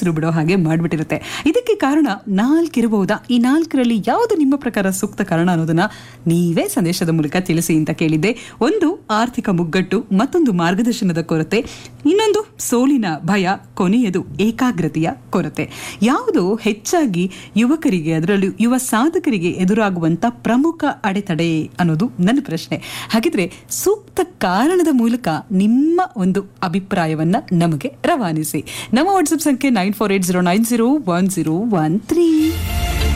ಉಸಿರು ಬಿಡೋ ಹಾಗೆ ಮಾಡ್ಬಿಟ್ಟಿರುತ್ತೆ ಇದಕ್ಕೆ ಕಾರಣ ನಾಲ್ಕಿರಬಹುದಾ ಈ ನಾಲ್ಕರಲ್ಲಿ ಯಾವುದು ನಿಮ್ಮ ಪ್ರಕಾರ ಸೂಕ್ತ ಕಾರಣ ಅನ್ನೋದನ್ನ ನೀವೇ ಸಂದೇಶದ ಮೂಲಕ ತಿಳಿಸಿ ಅಂತ ಕೇಳಿದ್ದೆ ಒಂದು ಆರ್ಥಿಕ ಮುಗ್ಗಟ್ಟು ಮತ್ತೊಂದು ಮಾರ್ಗದರ್ಶನದ ಕೊರತೆ ಇನ್ನೊಂದು ಸೋಲಿನ ಭಯ ಕೊನೆಯದು ಏಕಾಗ್ರತೆಯ ಕೊರತೆ ಯಾವುದು ಹೆಚ್ಚಾಗಿ ಯುವಕರಿಗೆ ಅದರಲ್ಲೂ ಯುವ ಸಾಧಕರಿಗೆ ಎದುರಾಗುವಂತ ಪ್ರಮುಖ ಅಡೆತಡೆ ಅನ್ನೋದು ನನ್ನ ಪ್ರಶ್ನೆ ಹಾಗಿದ್ರೆ ಸೂಕ್ತ ಕಾರಣದ ಮೂಲಕ ನಿಮ್ಮ ಒಂದು ಅಭಿಪ್ರಾಯವನ್ನ ನಮಗೆ ರವಾನಿಸಿ ನಮ್ಮ ವಾಟ್ಸ್ಆಪ್ ಸಂಖ್ಯೆ nine four eight zero nine zero one zero one three